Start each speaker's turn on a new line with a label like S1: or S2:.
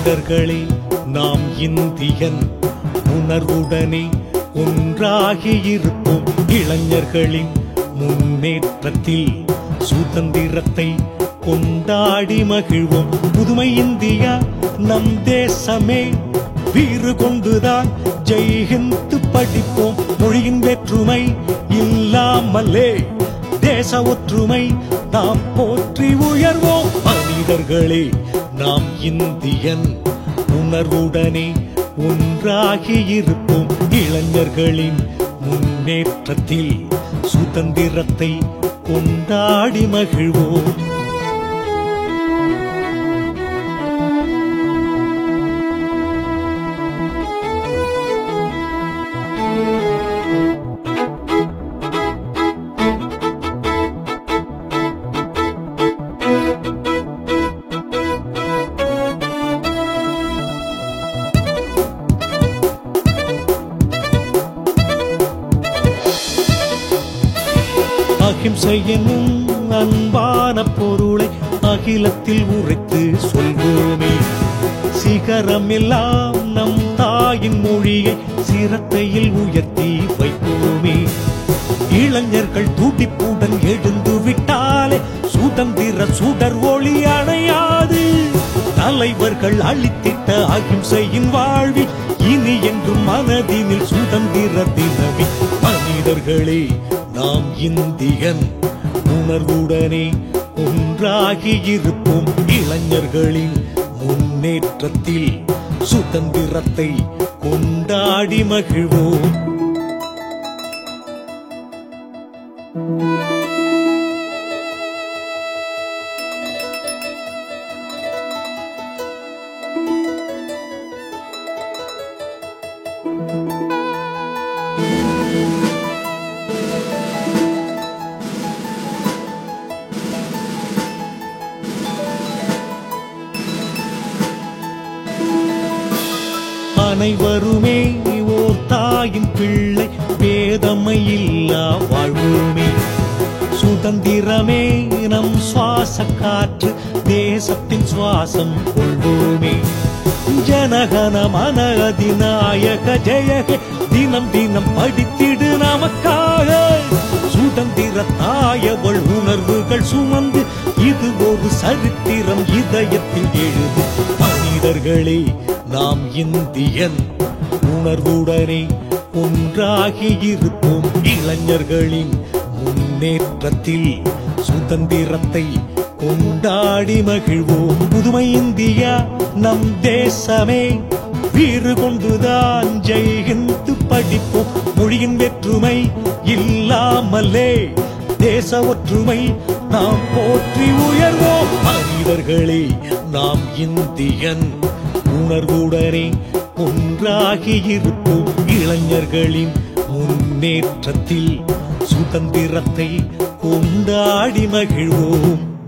S1: மனிதர்களே நாம் இந்தியன் உணர்வுடனே ஒன்றாகி இருப்போம் இளைஞர்களின் முன்னேற்றத்தில் சுதந்திரத்தை கொண்டாடி மகிழ்வோம் புதுமை இந்தியா நம் தேசமே வீறு கொண்டுதான் ஜெய்ஹிந்து படிப்போம் மொழியின் வேற்றுமை இல்லாமலே தேச ஒற்றுமை நாம் போற்றி உயர்வோம் மனிதர்களே நாம் இந்தியன் உணர்வுடனே ஒன்றாகி இருப்போம் இளைஞர்களின் முன்னேற்றத்தில் சுதந்திரத்தை கொண்டாடி மகிழ்வோம் அகிம்சை என்னும் அன்பான பொருளை அகிலத்தில் உரைத்து சொல்வோமே சிகரமெல்லாம் நம் தாயின் மொழியை சிரத்தையில் உயர்த்தி வைப்போமே இளைஞர்கள் துடிப்புடன் எழுந்து விட்டாலே சுதந்திர சுடர் ஒளி அணையாது தலைவர்கள் அளித்திட்ட அகிம்சையின் வாழ்வில் இனி என்றும் மனதினில் சுதந்திர தினமே மனிதர்களே நாம் இந்தியன் உணர்வுடனே ஒன்றாகி இருப்போம் இளைஞர்களின் முன்னேற்றத்தில் சுதந்திரத்தை கொண்டாடி மகிழ்வோம் அனைவருமே ஓர் தாயின் பிள்ளை வேதமை இல்லா வாழ்வோமே சுதந்திரமே நம் சுவாச காற்று தேசத்தின் சுவாசம் கொள்வோமே ஜனகன மன அதிநாயக ஜெயகே தினம் தினம் படித்திடு நமக்காக சுதந்திர தாயவள் உணர்வுகள் சுமந்து இது ஒரு சரித்திரம் இதயத்தில் எழுது மனிதர்களே நாம் இந்தியன் உணர்வுடனே ஒன்றாகி இருப்போம் இளைஞர்களின் முன்னேற்றத்தில் சுதந்திரத்தை கொண்டாடி மகிழ்வோம் புதுமை இந்தியா நம் தேசமே வீறு கொண்டுதான் ஜெய்ஹிந்து படிப்போம் மொழியின் வேற்றுமை இல்லாமலே தேச ஒற்றுமை நாம் போற்றி உயர்வோம் மனிதர்களே நாம் இந்தியன் உணர்வுடனே ஒன்றாகி இருப்போம் இளைஞர்களின் முன்னேற்றத்தில் சுதந்திரத்தை கொண்டாடி மகிழ்வோம்